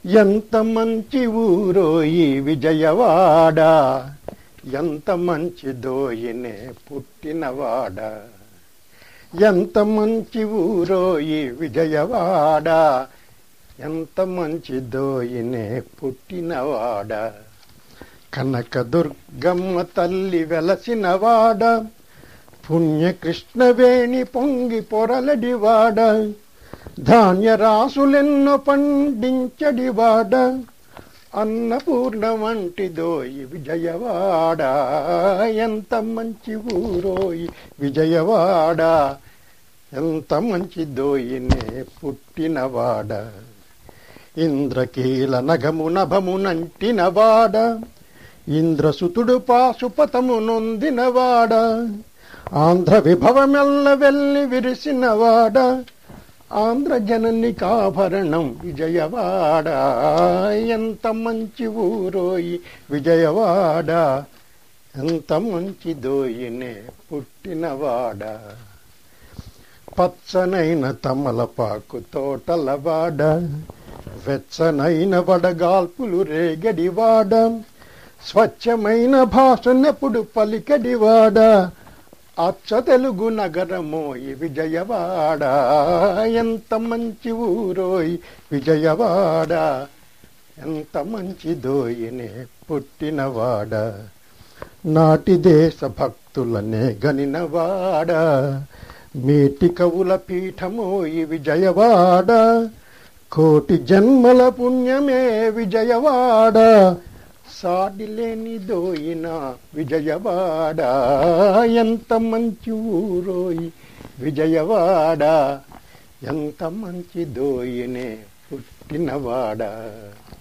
ఎంత మంచి ఊరోయి విజయవాడ ఎంత మంచి దోయినే పుట్టినవాడ ఎంత మంచి ఊరోయి విజయవాడ ఎంత మంచి దోయినే పుట్టినవాడ కనక దుర్గమ్మ తల్లి వెలసినవాడ పుణ్యకృష్ణవేణి పొంగి పొరలడివాడ ధాన్య రాసులెన్నో పండించడివాడ అన్నపూర్ణ వంటి దోయి విజయవాడ ఎంత మంచి ఊరోయి విజయవాడ ఎంత మంచి దోయినే పుట్టినవాడ ఇంద్రకీల నగము నభమునంటినవాడ ఇంద్రసుతుడు పాశుపతము నొందినవాడ ఆంధ్ర విభవమెల్ల వెళ్ళి విరిసినవాడ ఆంధ్ర జనని కాభరణం విజయవాడ ఎంత మంచి ఊరోయి విజయవాడ ఎంత మంచి దోయినే పుట్టినవాడ పచ్చనైన తమలపాకు తోటలవాడ వెచ్చనైన వడగాల్పులు రేగడివాడ స్వచ్ఛమైన భాషనెప్పుడు పలికడివాడ అచ్చ తెలుగు నగరమోయి విజయవాడ ఎంత మంచి ఊరోయి విజయవాడ ఎంత మంచి దోయినే పుట్టినవాడ నాటి దేశ భక్తులనే గనినవాడ మేటి కవుల పీఠమోయి విజయవాడ కోటి జన్మల పుణ్యమే విజయవాడ సాటిలేని దోయిన విజయవాడ ఎంత మంచి ఊరోయి విజయవాడ ఎంత మంచి దోయినే పుట్టినవాడ